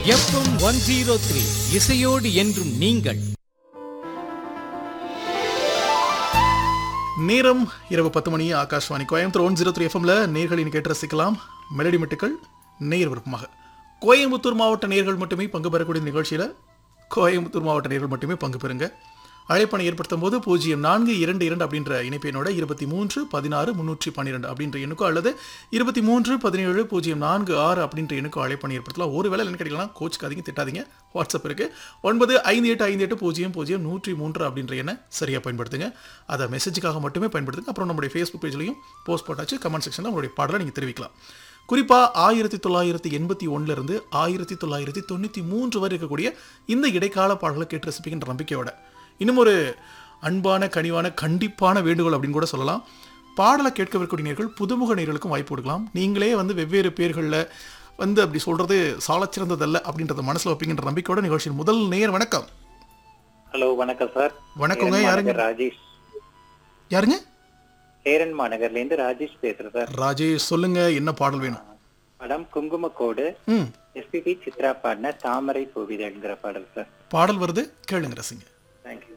FM one zero three இசையோடு என்றும் நீங்கள் நேரம் இரவு பத்து மணி Akashvani Coimbatore one zero three எஃப்எம்ல நேர்களின் கேட்டு ரசிக்கலாம் மெலடி மெட்டுக்கள் நேர் விருப்பமாக கோயம்புத்தூர் மாவட்ட நேர்கள் மட்டுமே பங்கு பெறக்கூடிய நிகழ்ச்சியில் கோயம்புத்தூர் மாவட்ட நேர்கள் மட்டுமே பங்கு பெறுங்க அழைப்பணை ஏற்படுத்தும் போது பூஜ்ஜியம் நான்கு இரண்டு இரண்டு அப்படின்ற இணைப்பினோட இருபத்தி மூன்று பதினாறு முன்னூற்றி பன்னிரெண்டு அப்படின்ற எண்ணுக்கோ அல்லது இருபத்தி மூன்று பதினேழு பூஜ்ஜியம் நான்கு ஆறு அப்படின்ற எண்ணுக்கோ அழைப்பணை ஏற்படுத்தலாம் ஒரு வேளை என்ன கிடைக்கலாம் கோச்சுக்காதீங்க திட்டாதீங்க வாட்ஸ்அப் இருக்கு ஒன்பது ஐந்து எட்டு ஐந்து எட்டு பூஜ்ஜியம் பூஜ்ஜியம் நூற்றி மூன்று அப்படின்ற எண்ணை சரியாக பயன்படுத்துங்க அதை மெசேஜுக்காக மட்டுமே பயன்படுத்துங்க அப்புறம் நம்மளுடைய ஃபேஸ்புக் பேஜ்லையும் போஸ்ட் போட்டாச்சு கமெண்ட் செக்ஷனில் உங்களுடைய பாடலை நீங்கள் தெரிவிக்கலாம் குறிப்பாக ஆயிரத்தி தொள்ளாயிரத்தி எண்பத்தி ஒன்றிலிருந்து ஆயிரத்தி தொள்ளாயிரத்தி தொண்ணூற்றி மூன்று வரை இருக்கக்கூடிய இந்த இடைக்கால பாடல்களை கேட்டு ரசிப்பிக்கின்ற நம்பிக்கையோட இன்னும் ஒரு அன்பான கனிவான கண்டிப்பான வேண்டுகோள் அப்படின்னு கூட சொல்லலாம் பாடலை கேட்கவிருக்கக்கூடிய நேர்கள் புதுமுக நேர்களுக்கும் வாய்ப்பு கொடுக்கலாம் நீங்களே வந்து வெவ்வேறு பேர்களில் வந்து அப்படி சொல்கிறது சாலச்சிறந்ததல்ல அப்படின்றத மனசில் வைப்பீங்கன்ற நம்பிக்கையோட நிகழ்ச்சியின் முதல் நேர் வணக்கம் ஹலோ வணக்கம் சார் வணக்கங்க, சேரன் யாருங்க? மாநகர் ராஜேஷ் யாருங்க சேரன் மாநகர்ல இருந்து ராஜேஷ் பேசுறேன் சார் ராஜேஷ் சொல்லுங்க என்ன பாடல் வேணும் படம் குங்குமக்கோடு ம் எஸ்பிபி சித்ரா பாடின தாமரை பூவிதழ்ங்கிற பாடல் சார் பாடல் வருது கேளுங்க ரசிங்க தேங்க்யூ